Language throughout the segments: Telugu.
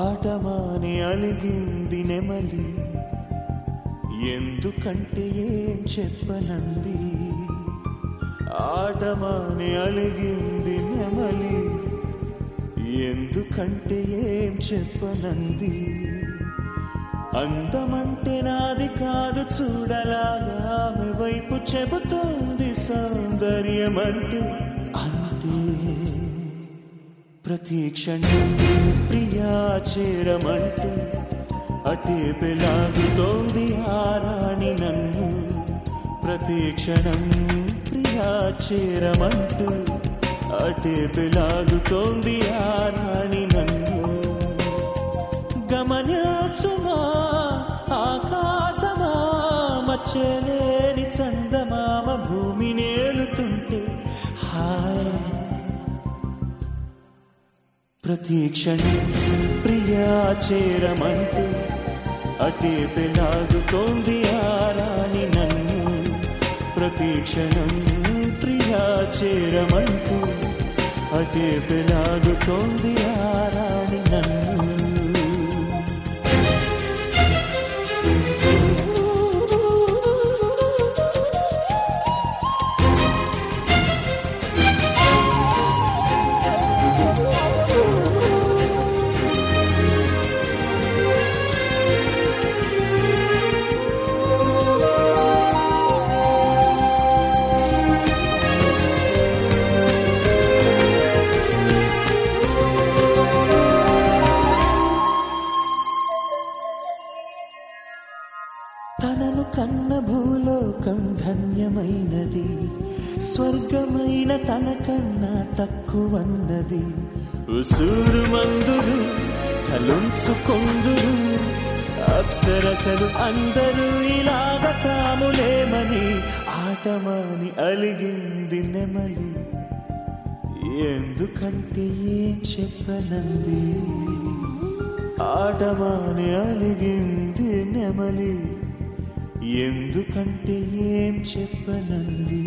ఆటమాని అలిగింది నెమలి ఎందుకంటే ఏం చెప్పనంది ఆటమాని అలిగింది నెమలి ఎందుకంటే ఏం చెప్పనంది అందమంటే నాది కాదు చూడలాగా ఆమె వైపు చెబుతుంది సౌందర్యం అంటే అంటే ప్రతి క్షణం ప్రియా చేరమంటే అటే పెలాగుతోంది ఆరాణి నన్ను ప్రతి క్షణం ప్రియా చేరమంటూ అటే పెలాగుతోంది ఆరాణి నన్ను గమనించుమా ఆకాశమా మచ్చలేని చందమామ భూమి నేలుతుంటే హాయ్ ప్రతి క్షణం ప్రియా చేరమంటూ అటే పెలాగుతోంది ఆరాణి నన్ను ప్రతి క్షణం ప్రియా చేరమంటూ అటే పెలాగుతోంది ఆరాణి నన్ను తనను కన్న భూలోకం ధన్యమైనది స్వర్గమైన తన కన్నా తక్కువన్నది ఉసూరు మందురు కలుంచుకొందురు అప్సరసలు అందరూ ఇలాగ తాములేమని ఆటమాని అలిగింది నెమలి ఎందుకంటే ఏం చెప్పనంది ఆటమాని అలిగింది నెమలి ఎందుకంటే ఏం చెప్పనంది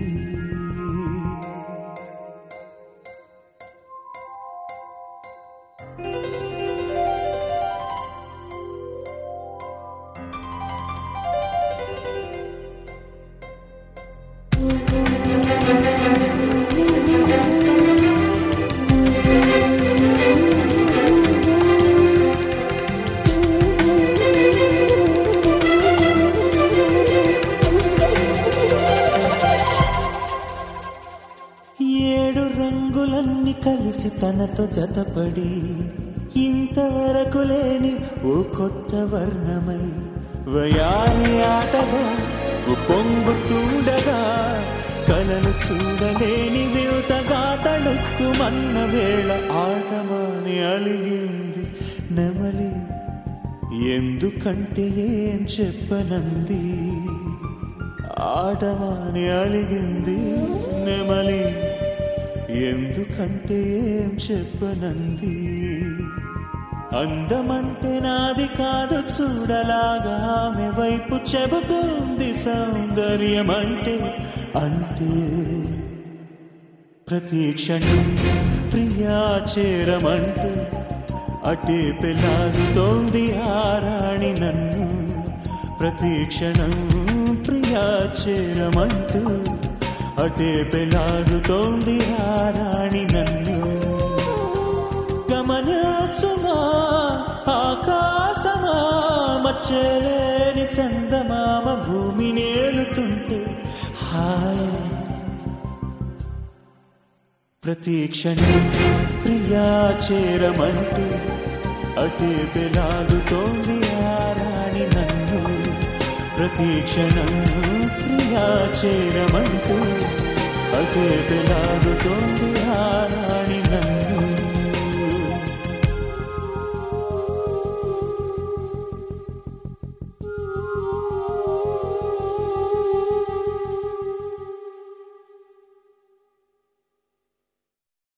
ఏడు రంగులన్నీ కలిసి తనతో జతపడి ఇంతవరకు లేని ఓ కొత్త వర్ణమై వయారి ఆటగా ఓ పొంగుతుండగా కలలు చూడలేని వింతగా తడుక్కుమన్న వేళ ఆటమాని అలిగింది నెమలి ఎందుకంటే ఏం చెప్పనంది ఆటమాని అలిగింది నెమలి ఎందుకంటే ఏం చెప్పనంది అందమంటే నాది కాదు చూడలాగా ఆమె వైపు చెబుతుంది సౌందర్యం అంటే అంటే ప్రతి క్షణం ప్రియా చేరమంటూ అటే పెలాగుతోంది ఆరాణి నన్ను ప్రతి క్షణం ప్రియా చేరమంటూ అటే పెలాగుతోంది ఆరాణి నన్ను గమనించుమా ఆకాశమా మచ్చలేని చందమామ భూమి నేలుతుంటే హాయ్ ప్రతి క్షణం ప్రియా చేరమంటూ అటే పెలాగుతోంది ఆరాణి నన్ను ప్రతి క్షణం ప్రియా చేరమంటూ అటే పెలాగుతోంది ఆరాణి